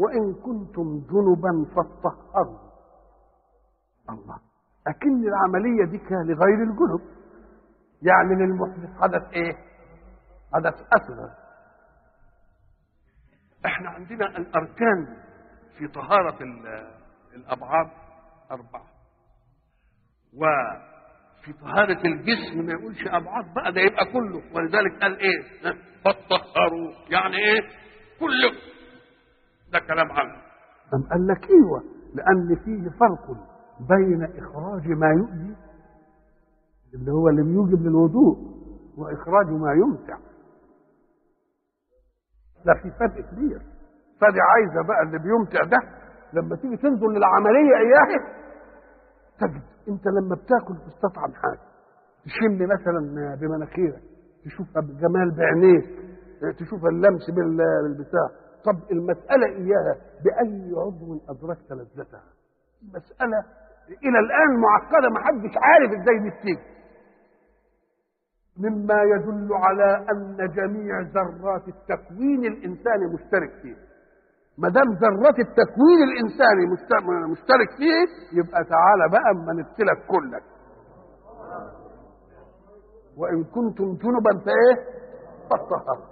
وإن كنتم جنبا فاطهروا الله أكن العملية دي كان لغير الجنب يعني للمحدث حدث إيه؟ حدث أصغر احنا عندنا الأركان في طهارة الأبعاد أربعة وفي طهارة الجسم ما يقولش أبعاد بقى ده يبقى كله ولذلك قال إيه؟ فاطهروا يعني إيه؟ كله ده كلام عنه أم قال لك ايوه لان فيه فرق بين اخراج ما يؤذي اللي هو اللي بيوجب للوضوء واخراج ما يمتع ده في فرق كبير فدي عايزه بقى اللي بيمتع ده لما تيجي تنظر للعمليه اياها تجد انت لما بتاكل تستطعم حاجه تشم مثلا بمناخيرك تشوفها بجمال بعينيك تشوف اللمس بالبتاع طب المسألة إياها بأي عضو أدركت لذتها مسألة إلى الآن معقدة ما حدش عارف إزاي دي بتيجي مما يدل على أن جميع ذرات التكوين الإنساني مشترك فيه ما دام ذرات التكوين الإنساني مشترك فيه يبقى تعالى بقى أما نبتلك كلك وإن كنتم جنبا فإيه؟ فاطهروا